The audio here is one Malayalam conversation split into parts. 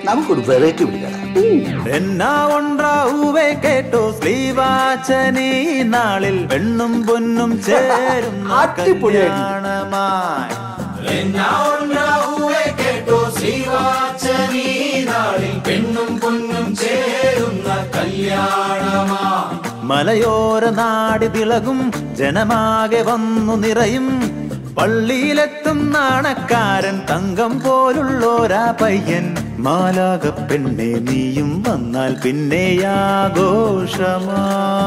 നമുക്കൊരു വെറൈറ്റി പിടിക്കണം എന്നാ ഒണ്ടാവൂവേ കേട്ടോ ശ്രീവാചനീ നാളിൽ പെണ്ണും പൊന്നും ചേരുന്ന അടിപൊളിയായിട്ടുണ്ട്. കല്യാണമായി എന്നാ ഉണ്ടാവൂവേ കേട്ടോ ശ്രീവാചനീ നാളിൽ പെണ്ണും പൊന്നും ചേരുന്ന കല്യാണമാ മലയോര നാടി തിളകും ജനമാകെ വന്നു നിറയും പള്ളിയിലെത്തും നാണക്കാരൻ തങ്കം പോലുള്ളോരാ പയ്യൻ മാലാക പെണ്ണെ നീയും വന്നാൽ പിന്നെ ആഘോഷമാ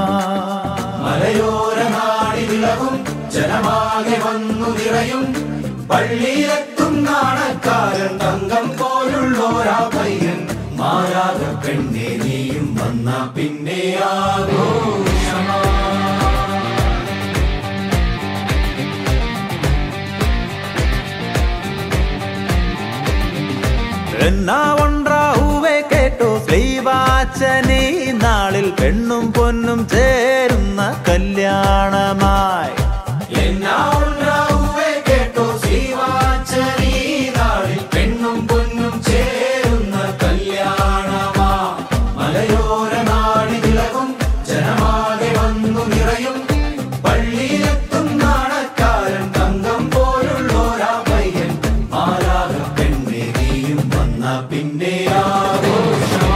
മലയോര നാടി വിളവും ജനമാകെ വന്നു നിറയും പള്ളിയിലെത്തും നാണക്കാരൻ തങ്കം പോലുള്ളോരാ പയ്യൻ മാരാക പെണ്ണെ നീയും വന്ന പിന്നെ ആഘോഷമാ എന്നാ ഒണ്ടാവൂവേ കേട്ടോ ശ്രീവാചനീ നാളിൽ പെണ്ണും പൊന്നും ചേരുന്ന കല്യാണമായി എന്നാ ഉണ്ടാവൂവേ കേട്ടോ ശ്രീവാചനീ നാളിൽ പെണ്ണും പൊന്നും ചേരുന്ന കല്യാണമാ മലയോര നാടി വിളകും ജനമാകെ വന്നു നിറയും പള്ളിയിലെത്തും നാണക്കാരൻ തങ്കം പോലുള്ളോരാ പയ്യൻ മാലാക പെണ്ണെ നീയും വന്ന പിന്നെ ആഘോഷമാ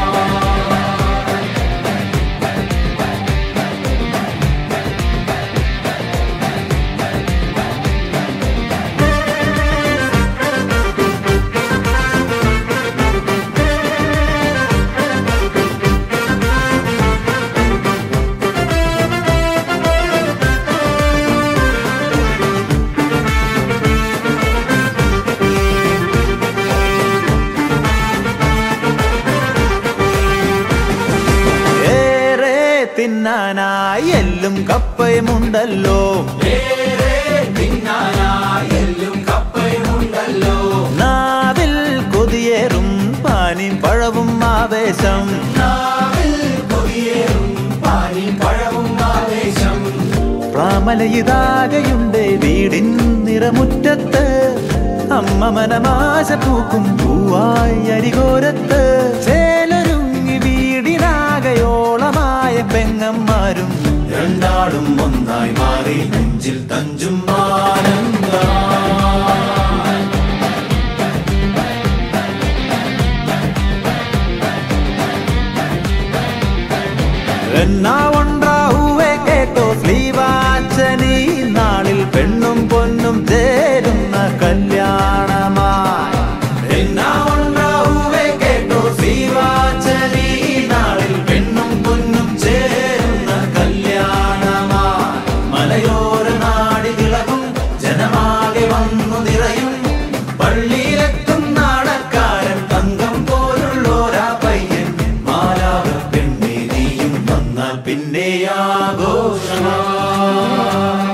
ഏറെ തിന്നാനായി എല്ലും കപ്പയുമുണ്ടല്ലോ ഏറെ തിന്നാനായി എല്ലും കപ്പയുമുണ്ടല്ലോ നാവിൽ കൊതിയേറും പാനിയും പഴവും ആവേശം നാവിൽ കൊതിയേറും പാനി പഴവും ആവേശം പ്രാമലയിതാകയുണ്ട് വീടിൻ നിറമുറ്റത്ത് അമ്മ മനമാശ പൂക്കും പൂവായി അരികോരത്ത് ചേലൊരുങ്ങി വീടിനാകയോളമായ പെങ്ങന്മാരും രണ്ടാളും ഒന്നായി മാറി നെഞ്ചിൽ തഞ്ചും ആനന്ദം എന്നാ ഒണ്ടാവൂവേ കേട്ടോ ശ്രീവാചനീ നാളിൽ പെണ്ണും പൊന്നും ചേരുന്ന കല്യാണമായി എന്നാ ഉണ്ടാവൂവേ കേട്ടോ ശ്രീവാചനീ നാളിൽ പെണ്ണും പൊന്നും ചേരുന്ന കല്യാണമാ മലയോര നാടി വിളകും ജനമാകെ വന്നു നിറയും പള്ളിയിലെത്തും നാടക്കാരൻ തങ്കം പോലുള്ളോരാ പയ്യൻ മാലാക പെണ്ണെ നീയും വന്നാൽ പിന്നെ ആഘോഷമാ